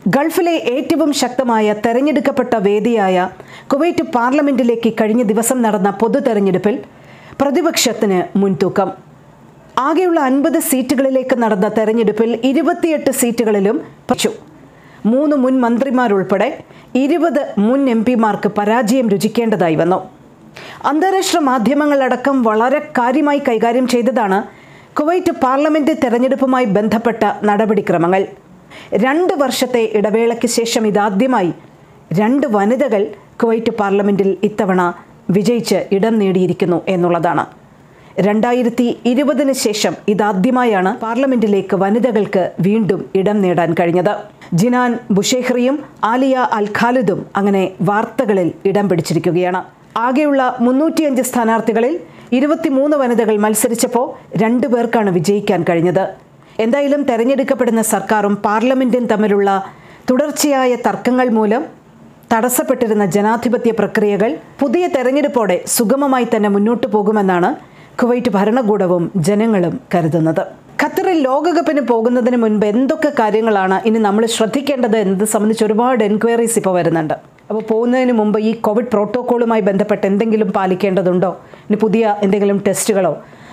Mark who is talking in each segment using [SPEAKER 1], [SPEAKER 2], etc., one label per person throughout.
[SPEAKER 1] ഗൾഫിലെ ഏറ്റവും ശക്തമായ തെരഞ്ഞെടുക്കപ്പെട്ട വേദിയായ കുവൈറ്റ് പാർലമെന്റിലേക്ക് കഴിഞ്ഞ ദിവസം നടന്ന പൊതു തെരഞ്ഞെടുപ്പിൽ പ്രതിപക്ഷത്തിന് മുൻതൂക്കം ആകെയുള്ള അൻപത് സീറ്റുകളിലേക്ക് നടന്ന തെരഞ്ഞെടുപ്പിൽ ഇരുപത്തിയെട്ട് സീറ്റുകളിലും പച്ചു മൂന്ന് മുൻ മന്ത്രിമാരുൾപ്പെടെ ഇരുപത് മുൻ എം പിമാർക്ക് പരാജയം രുചിക്കേണ്ടതായി വന്നു അന്താരാഷ്ട്ര മാധ്യമങ്ങളടക്കം വളരെ കാര്യമായി കൈകാര്യം ചെയ്തതാണ് കുവൈറ്റ് പാർലമെന്റ് തെരഞ്ഞെടുപ്പുമായി ബന്ധപ്പെട്ട നടപടിക്രമങ്ങൾ രണ്ട് വർഷത്തെ ഇടവേളയ്ക്ക് ശേഷം ഇതാദ്യമായി രണ്ട് വനിതകൾ കുവൈറ്റ് പാർലമെന്റിൽ ഇത്തവണ വിജയിച്ച് ഇടം നേടിയിരിക്കുന്നു എന്നുള്ളതാണ് രണ്ടായിരത്തി ഇരുപതിന് ശേഷം ഇതാദ്യമായാണ് പാർലമെന്റിലേക്ക് വനിതകൾക്ക് വീണ്ടും ഇടം നേടാൻ കഴിഞ്ഞത് ജിനാൻ ബുഷേഹ്റിയും ആലിയ അൽ ഖാലിദും അങ്ങനെ വാർത്തകളിൽ ഇടം പിടിച്ചിരിക്കുകയാണ് ആകെയുള്ള മുന്നൂറ്റിയഞ്ച് സ്ഥാനാർത്ഥികളിൽ ഇരുപത്തിമൂന്ന് വനിതകൾ മത്സരിച്ചപ്പോൾ രണ്ടു പേർക്കാണ് വിജയിക്കാൻ കഴിഞ്ഞത് എന്തായാലും തെരഞ്ഞെടുക്കപ്പെടുന്ന സർക്കാരും പാർലമെന്റും തമ്മിലുള്ള തുടർച്ചയായ തർക്കങ്ങൾ മൂലം തടസ്സപ്പെട്ടിരുന്ന ജനാധിപത്യ പ്രക്രിയകൾ പുതിയ തെരഞ്ഞെടുപ്പോടെ സുഗമമായി തന്നെ മുന്നോട്ടു പോകുമെന്നാണ് കുവൈറ്റ് ഭരണകൂടവും ജനങ്ങളും കരുതുന്നത് ഖത്തറിൽ ലോകകപ്പിന് പോകുന്നതിന് മുൻപ് എന്തൊക്കെ കാര്യങ്ങളാണ് ഇനി നമ്മൾ ശ്രദ്ധിക്കേണ്ടത് എന്നത് സംബന്ധിച്ച് ഒരുപാട് എൻക്വയറീസ് ഇപ്പോൾ വരുന്നുണ്ട് അപ്പോൾ പോകുന്നതിന് മുമ്പ് ഈ കോവിഡ് പ്രോട്ടോക്കോളുമായി ബന്ധപ്പെട്ട് എന്തെങ്കിലും പാലിക്കേണ്ടതുണ്ടോ ഇനി പുതിയ എന്തെങ്കിലും ടെസ്റ്റുകളോ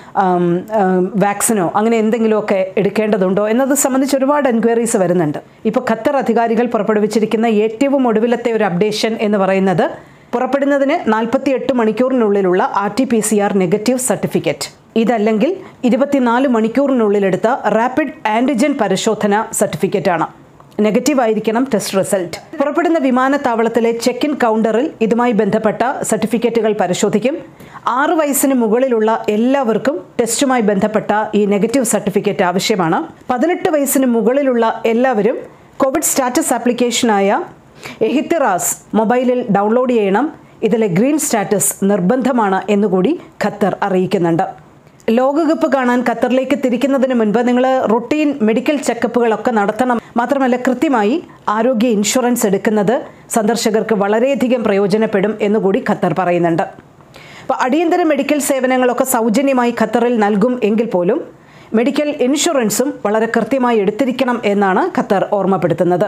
[SPEAKER 1] വാക്സിനോ അങ്ങനെ എന്തെങ്കിലുമൊക്കെ എടുക്കേണ്ടതുണ്ടോ എന്നത് സംബന്ധിച്ച് ഒരുപാട് എൻക്വയറീസ് വരുന്നുണ്ട് ഇപ്പോൾ ഖത്തർ അധികാരികൾ പുറപ്പെടുവിച്ചിരിക്കുന്ന ഏറ്റവും ഒടുവിലത്തെ ഒരു അപ്ഡേഷൻ എന്ന് പറയുന്നത് പുറപ്പെടുന്നതിന് നാൽപ്പത്തി എട്ട് മണിക്കൂറിനുള്ളിലുള്ള R T P C R negative certificate ഇതല്ലെങ്കിൽ ഇരുപത്തിനാല് മണിക്കൂറിനുള്ളിലെടുത്ത റാപ്പിഡ് ആൻറ്റിജൻ പരിശോധന സർട്ടിഫിക്കറ്റാണ് നെഗറ്റീവ് ആയിരിക്കണം ടെസ്റ്റ് റിസൾട്ട് പുറപ്പെടുന്ന വിമാനത്താവളത്തിലെ ചെക്ക് ഇൻ കൗണ്ടറിൽ ഇതുമായി ബന്ധപ്പെട്ട സർട്ടിഫിക്കറ്റുകൾ പരിശോധിക്കും ആറ് വയസ്സിന് മുകളിലുള്ള എല്ലാവർക്കും ടെസ്റ്റുമായി ബന്ധപ്പെട്ട ഈ നെഗറ്റീവ് സർട്ടിഫിക്കറ്റ് ആവശ്യമാണ് പതിനെട്ട് വയസ്സിന് മുകളിലുള്ള എല്ലാവരും കോവിഡ് സ്റ്റാറ്റസ് ആപ്ലിക്കേഷനായ എഹിത്തിറാസ് മൊബൈലിൽ ഡൗൺലോഡ് ചെയ്യണം ഇതിലെ ഗ്രീൻ സ്റ്റാറ്റസ് നിർബന്ധമാണ് എന്നുകൂടി ഖത്തർ അറിയിക്കുന്നുണ്ട് ലോകകപ്പ് കാണാൻ ഖത്തറിലേക്ക് തിരിക്കുന്നതിന് മുൻപ് നിങ്ങൾ റൊട്ടീൻ മെഡിക്കൽ ചെക്കപ്പുകളൊക്കെ നടത്തണം മാത്രമല്ല കൃത്യമായി ആരോഗ്യ ഇൻഷുറൻസ് എടുക്കുന്നത് സന്ദർശകർക്ക് വളരെയധികം പ്രയോജനപ്പെടും എന്നുകൂടി ഖത്തർ പറയുന്നുണ്ട് അപ്പോൾ അടിയന്തര മെഡിക്കൽ സേവനങ്ങളൊക്കെ സൗജന്യമായി ഖത്തറിൽ നൽകും എങ്കിൽ പോലും മെഡിക്കൽ ഇൻഷുറൻസും വളരെ കൃത്യമായി എടുത്തിരിക്കണം എന്നാണ് ഖത്തർ ഓർമ്മപ്പെടുത്തുന്നത്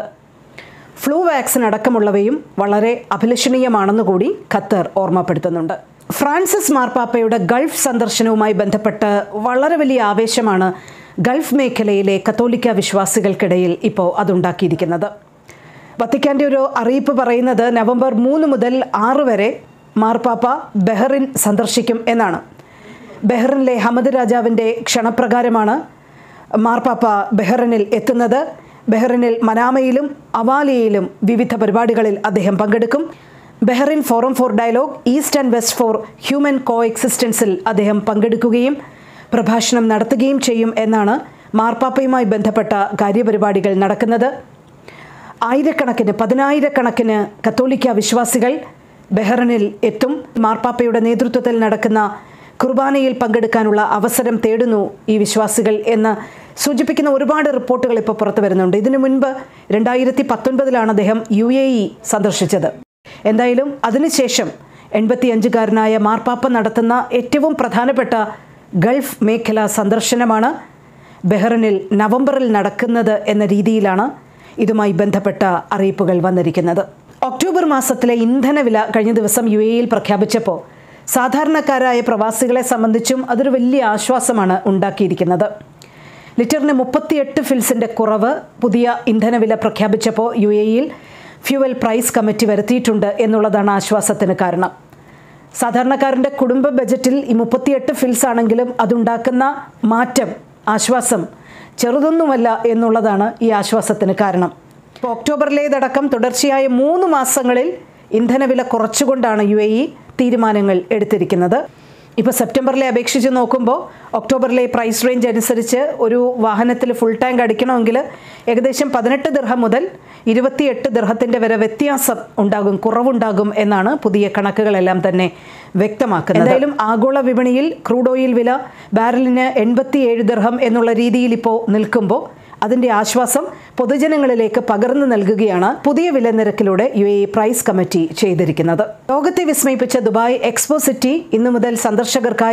[SPEAKER 1] ഫ്ലൂ വാക്സിൻ അടക്കമുള്ളവയും വളരെ അഭിലഷണീയമാണെന്ന് കൂടി ഖത്തർ ഓർമ്മപ്പെടുത്തുന്നുണ്ട് ഫ്രാൻസിസ് മാർപ്പാപ്പയുടെ ഗൾഫ് സന്ദർശനവുമായി ബന്ധപ്പെട്ട് വളരെ വലിയ ആവേശമാണ് ഗൾഫ് മേഖലയിലെ കത്തോലിക്ക വിശ്വാസികൾക്കിടയിൽ ഇപ്പോൾ അതുണ്ടാക്കിയിരിക്കുന്നത് വത്തിക്കാൻ്റെ ഒരു അറിയിപ്പ് പറയുന്നത് നവംബർ മൂന്ന് മുതൽ ആറ് വരെ മാർപ്പാപ്പ ബെഹറിൻ സന്ദർശിക്കും എന്നാണ് ബെഹറിനിലെ ഹമദ് രാജാവിൻ്റെ ക്ഷണപ്രകാരമാണ് മാർപ്പാപ്പ ബെഹറിനിൽ എത്തുന്നത് ബെഹ്റിനിൽ മനാമയിലും അവാലിയയിലും വിവിധ പരിപാടികളിൽ അദ്ദേഹം പങ്കെടുക്കും Bahrain forum for dialogue east and west for human co എക്സിസ്റ്റൻസിൽ അദ്ദേഹം പങ്കെടുക്കുകയും പ്രഭാഷണം നടത്തുകയും ചെയ്യും എന്നാണ് മാർപ്പാപ്പയുമായി ബന്ധപ്പെട്ട കാര്യപരിപാടികൾ നടക്കുന്നത് ആയിരക്കണക്കിന് പതിനായിരക്കണക്കിന് കത്തോലിക്ക വിശ്വാസികൾ ബെഹ്റിനിൽ എത്തും മാർപ്പാപ്പയുടെ നേതൃത്വത്തിൽ നടക്കുന്ന കുർബാനയിൽ പങ്കെടുക്കാനുള്ള അവസരം തേടുന്നു ഈ വിശ്വാസികൾ എന്ന് സൂചിപ്പിക്കുന്ന ഒരുപാട് റിപ്പോർട്ടുകൾ ഇപ്പോൾ പുറത്തു വരുന്നുണ്ട് ഇതിനു മുൻപ് രണ്ടായിരത്തി പത്തൊൻപതിലാണ് അദ്ദേഹം യു എ ഇ സന്ദർശിച്ചത് എന്തായാലും അതിനുശേഷം എൺപത്തിയഞ്ചുകാരനായ മാർപ്പാപ്പ നടത്തുന്ന ഏറ്റവും പ്രധാനപ്പെട്ട ഗൾഫ് മേഖല സന്ദർശനമാണ് ബെഹ്റിനിൽ നവംബറിൽ നടക്കുന്നത് എന്ന രീതിയിലാണ് ഇതുമായി ബന്ധപ്പെട്ട അറിയിപ്പുകൾ വന്നിരിക്കുന്നത് ഒക്ടോബർ മാസത്തിലെ ഇന്ധനവില കഴിഞ്ഞ ദിവസം യു എയിൽ പ്രഖ്യാപിച്ചപ്പോൾ സാധാരണക്കാരായ പ്രവാസികളെ സംബന്ധിച്ചും അതൊരു വലിയ ആശ്വാസമാണ് ഉണ്ടാക്കിയിരിക്കുന്നത് ലിറ്ററിന് മുപ്പത്തിയെട്ട് ഫിൽസിൻ്റെ കുറവ് പുതിയ ഇന്ധനവില പ്രഖ്യാപിച്ചപ്പോൾ യു എയിൽ ഫ്യൂവൽ പ്രൈസ് കമ്മിറ്റി വരുത്തിയിട്ടുണ്ട് എന്നുള്ളതാണ് ആശ്വാസത്തിന് കാരണം സാധാരണക്കാരൻ്റെ കുടുംബ ബജറ്റിൽ ഈ മുപ്പത്തിയെട്ട് ഫിൽസ് ആണെങ്കിലും അതുണ്ടാക്കുന്ന മാറ്റം ആശ്വാസം ചെറുതൊന്നുമല്ല എന്നുള്ളതാണ് ഈ ആശ്വാസത്തിന് കാരണം ഇപ്പോൾ ഒക്ടോബറിലേതടക്കം തുടർച്ചയായ മൂന്ന് മാസങ്ങളിൽ ഇന്ധനവില കുറച്ചുകൊണ്ടാണ് യു എ ഇ തീരുമാനങ്ങൾ എടുത്തിരിക്കുന്നത് ഇപ്പോൾ സെപ്റ്റംബറിലെ അപേക്ഷിച്ച് നോക്കുമ്പോൾ ഒക്ടോബറിലെ പ്രൈസ് റേഞ്ച് അനുസരിച്ച് ഒരു വാഹനത്തിൽ ഫുൾ ടാങ്ക് അടിക്കണമെങ്കിൽ ഏകദേശം പതിനെട്ട് ദിർഹം മുതൽ ഇരുപത്തിയെട്ട് ദിർഹത്തിൻ്റെ വരെ വ്യത്യാസം ഉണ്ടാകും കുറവുണ്ടാകും എന്നാണ് പുതിയ കണക്കുകളെല്ലാം തന്നെ വ്യക്തമാക്കുന്നത് എന്തായാലും ആഗോള വിപണിയിൽ ക്രൂഡ് ഓയിൽ വില ബാരലിന് എൺപത്തിയേഴ് ദിർഹം എന്നുള്ള രീതിയിൽ ഇപ്പോൾ നിൽക്കുമ്പോൾ അതിന്റെ ആശ്വാസം പൊതുജനങ്ങളിലേക്ക് പകർന്നു നൽകുകയാണ് പുതിയ വില നിരക്കിലൂടെ യു എ പ്രൈസ് കമ്മിറ്റി ചെയ്തിരിക്കുന്നത് ലോകത്തെ വിസ്മയിപ്പിച്ച ദുബായ് എക്സ്പോ സിറ്റി ഇന്നു മുതൽ സന്ദർശകർക്കായി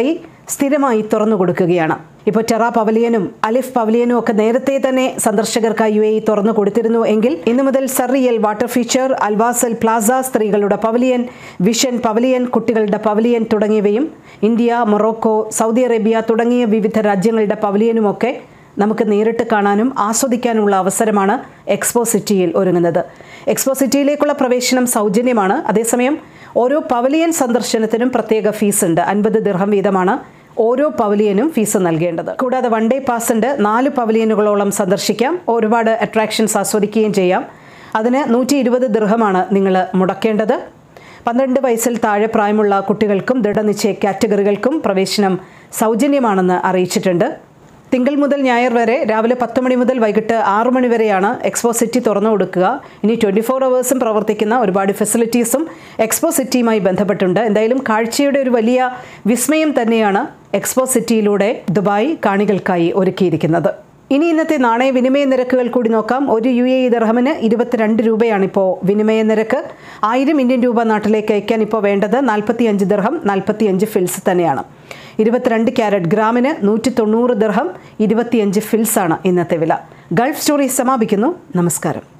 [SPEAKER 1] സ്ഥിരമായി തുറന്നു കൊടുക്കുകയാണ് ഇപ്പോൾ ടെറ പവലിയനും അലിഫ് പവലിയനും ഒക്കെ നേരത്തെ തന്നെ സന്ദർശകർക്കായി യു എ ഇ തുറന്നു കൊടുത്തിരുന്നു എങ്കിൽ ഇന്നു മുതൽ surreal water feature Al Wasl plaza സ്ത്രീകളുടെ പവലിയൻ വിഷൻ പവലിയൻ കുട്ടികളുടെ പവലിയൻ തുടങ്ങിയവയും ഇന്ത്യ മൊറോക്കോ സൗദി അറേബ്യ തുടങ്ങിയ വിവിധ രാജ്യങ്ങളുടെ പവലിയനുമൊക്കെ നമുക്ക് നേരിട്ട് കാണാനും ആസ്വദിക്കാനുമുള്ള അവസരമാണ് എക്സ്പോ സിറ്റിയിൽ ഒരുങ്ങുന്നത് എക്സ്പോ സിറ്റിയിലേക്കുള്ള പ്രവേശനം സൗജന്യമാണ് അതേസമയം ഓരോ പവലിയൻ സന്ദർശനത്തിനും പ്രത്യേക ഫീസ് ഉണ്ട് അൻപത് ദിർഹം വീതമാണ് ഓരോ പവലിയനും ഫീസ് നൽകേണ്ടത് കൂടാതെ വൺ ഡേ പാസ് ഉണ്ട് നാല് പവലിയനുകളോളം സന്ദർശിക്കാം ഒരുപാട് അട്രാക്ഷൻസ് ആസ്വദിക്കുകയും ചെയ്യാം അതിന് നൂറ്റി ഇരുപത് ദിർഹമാണ് നിങ്ങൾ മുടക്കേണ്ടത് പന്ത്രണ്ട് വയസ്സിൽ താഴെ പ്രായമുള്ള കുട്ടികൾക്കും ദൃഢനിശ്ചയ കാറ്റഗറികൾക്കും പ്രവേശനം സൗജന്യമാണെന്ന് അറിയിച്ചിട്ടുണ്ട് തിങ്കൾ മുതൽ ഞായർ വരെ രാവിലെ പത്ത് മണി മുതൽ വൈകിട്ട് ആറു മണി വരെയാണ് എക്സ്പോ സിറ്റി തുറന്നു കൊടുക്കുക ഇനി ട്വൻറ്റി ഫോർ അവേഴ്സും പ്രവർത്തിക്കുന്ന ഒരുപാട് ഫെസിലിറ്റീസും എക്സ്പോ സിറ്റിയുമായി ബന്ധപ്പെട്ടുണ്ട് എന്തായാലും കാഴ്ചയുടെ ഒരു വലിയ വിസ്മയം തന്നെയാണ് എക്സ്പോ സിറ്റിയിലൂടെ ദുബായ് കാണികൾക്കായി ഒരുക്കിയിരിക്കുന്നത് ഇനി ഇന്നത്തെ നാണയ വിനിമയ നിരക്കുകൾ കൂടി നോക്കാം ഒരു യു എ ഇ ദർഹമിന് ഇരുപത്തിരണ്ട് രൂപയാണിപ്പോൾ വിനിമയ നിരക്ക് ആയിരം ഇന്ത്യൻ രൂപ നാട്ടിലേക്ക് അയക്കാൻ ഇപ്പോൾ വേണ്ടത് നാൽപ്പത്തിയഞ്ച് ദർഹം നാൽപ്പത്തിയഞ്ച് ഫിൽസ് തന്നെയാണ് ഇരുപത്തിരണ്ട് ക്യാരറ്റ് ഗ്രാമിന് നൂറ്റി തൊണ്ണൂറ് ദർഹം ഇരുപത്തിയഞ്ച് ഫിൽസാണ് ഇന്നത്തെ വില ഗൾഫ് സ്റ്റോറി സമാപിക്കുന്നു നമസ്കാരം